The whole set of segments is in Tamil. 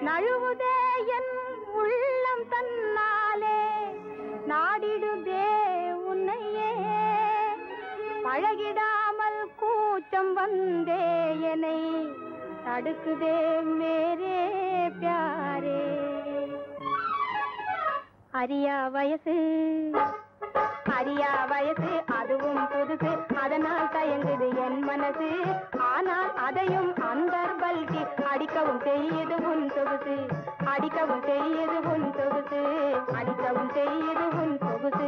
நழுவுதே என் உள்ளம் தன்னாலே நாடிடுதே உன்னையே பழகிடாமல் கூச்சம் வந்தே என்னை தடுக்குதே மேரே பியாரே அரியா வயசு அரியா வயசு அதுவும் புதுசு அதனால் தயங்குது என் மனசு ஆனால் அதையும் அந்த பல்கி அடிக்கவும் செய்யுது உன் சொகுசு அடிக்கவும் செய்யுது உன் சொகுசு அடிக்கவும் செய்யுது உன் சொகுசு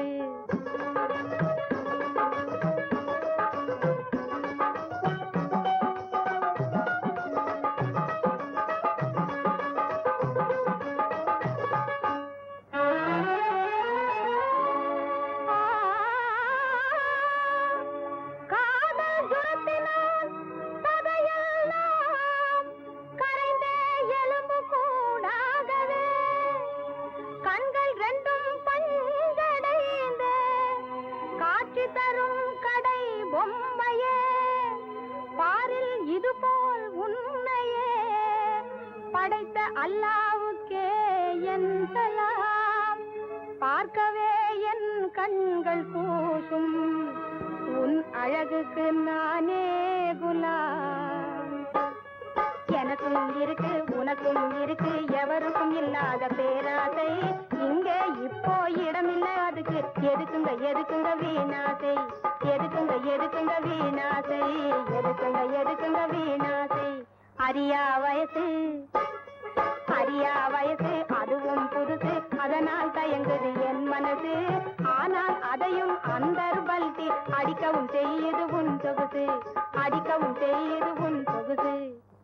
காதல் ஜுரத்தினால் சதையெல்லாம் கரைந்தே எலும்பு கூடாகவே கண்கள் ரெண்டும் பஞ்சடைந்து காட்சி தரும் கடை பொம்மையே பாரில் இது போல் உன்னையே படைத்த அல்லாவுக்கே என் சலாம் பார்க்கவே என் கண்கள் கூசும் உன் அழகுக்கு நானே குலாம் எனக்கும் இருக்கு உனக்கும் இருக்கு எவருக்கும் இல்லாத பேராசை இங்க இப்போ இடமில்லை அதுக்கு எதுக்குங்க எதுக்குங்க வீணாசை எதுக்குங்க எதுக்குங்க வீணாசை எதுக்குங்க எதுக்குங்க வீணாசை அரியா வயசு அரியா வயசு அதுவும் புதுசு அதனால் தயங்குது என் மனசு ஆனால் அதையும் அந்த பல்டி அடிக்கவும் செய்யுது உன் சொகுசு அடிக்கவும் செய்யுது உன் சொகுசு